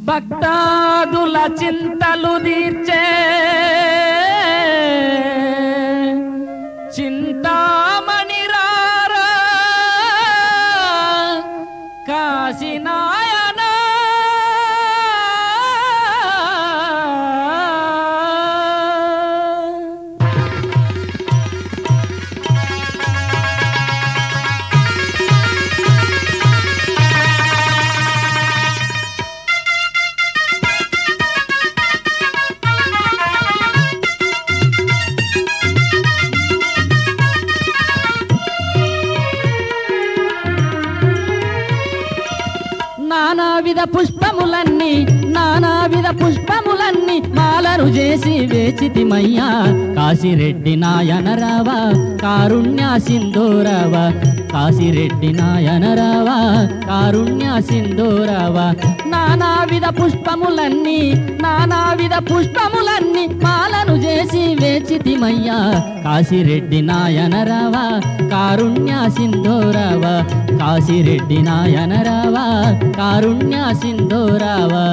భక్తాదుల చింతలు తీర్చే చింతామణి రారా కాశీనాయన నానావిధ పుష్పములన్నీ నానావిధ పుష్పములన్నీ మాలను చేసి వేచితిమయ్యా కాశిరెడ్డి నాయనరావా కారుణ్య సింధూరవా కాశిరెడ్డి నాయనరావా కారుణ్య సింధూరవా నానావిధ పుష్పములన్నీ నానావిధ పుష్పములన్నీ మాలను చేసి వేచితిమయ్యా కాశిరెడ్డి నాయనరావా కారుణ్య సింధూరవా కాశిరెడ్డి నాయనరావా కారుణ్య సింధూరవా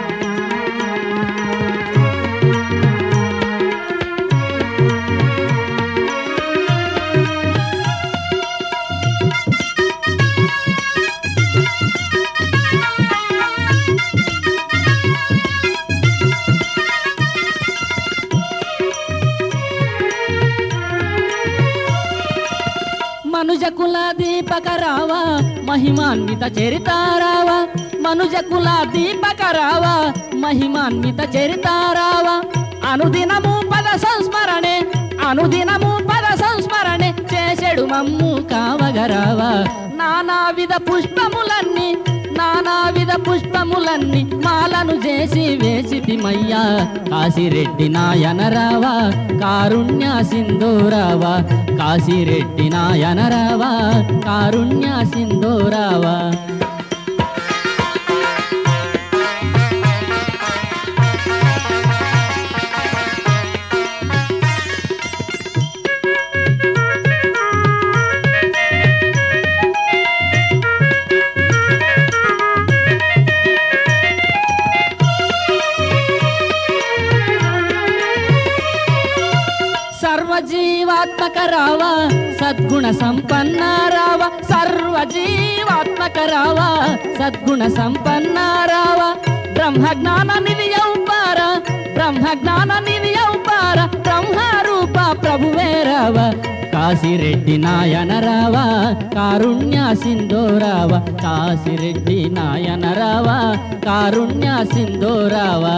మనుజ కుల దీపక రావా మహిమాన్విత చరితారావా మనుజ కుల దీపక రావా మహిమాన్విత చరితారావా అనుదినము పద సంస్మరణే అనుదినము పద సంస్మరణే చేసెడు మమ్ము కావగరావా నానావిధ పుష్పములన్నీ నానావిధ పుష్పములన్నీ మాలను చేసి వేసితిమయ్యా కాశిరెడ్డి నాయనరావా కారుణ్య సింధూరావా కాశిరెడ్డి నాయనరావా కారుణ్య సింధూరావా సర్వజీవాత్మక రావా సద్గుణ సంపన్న రావా సర్వజీవాత్మక రావా సద్గుణ సంపన్న రావా బ్రహ్మ జ్ఞాన నిధియౌపార బ్రహ్మ జ్ఞాన నిధియౌపార బ్రహ్మ రూప ప్రభువే రావా కాశిరెడ్డి నాయన రావా కారుణ్య సింధోరావా కాశిరెడ్డి నాయన రావా కారుణ్య సింధోరావా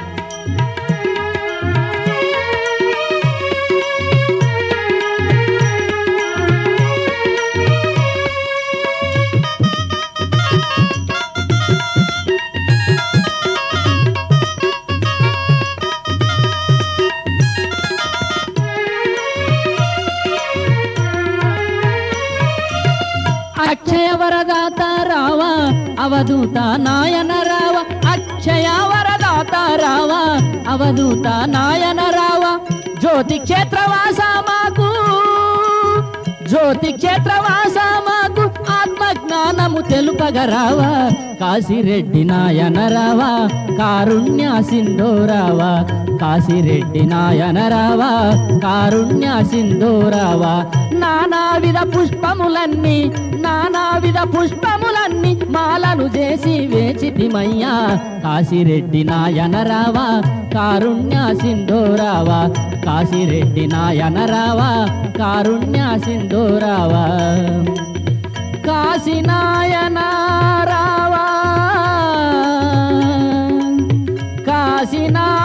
అక్షయ వరదాత రావా అవధూత నాయన రావా అక్షయ వరదాత రావా అవధూత నాయన రావా జ్యోతి క్షేత్రవాస మాకు జ్యోతి క్షేత్రవాస మాకు ఆత్మ జ్ఞానము తెలుపగరావా కాశిరెడ్డి నాయన రావా కారుణ్య సింధూరావా కాశిరెడ్డి నాయన రావా కారుణ్య సింధూరావా నానావిధ పుష్పములన్నీ నానావిధ పుష్పములన్నీ మాలను చేసి వేచితిమయ్యా కాశిరెడ్డి నాయన రావా కారుణ్య సింధూరావా కాశిరెడ్డి నాయన రావా కారుణ్య సింధూరావా కాశీనాయన రావా కాశీనా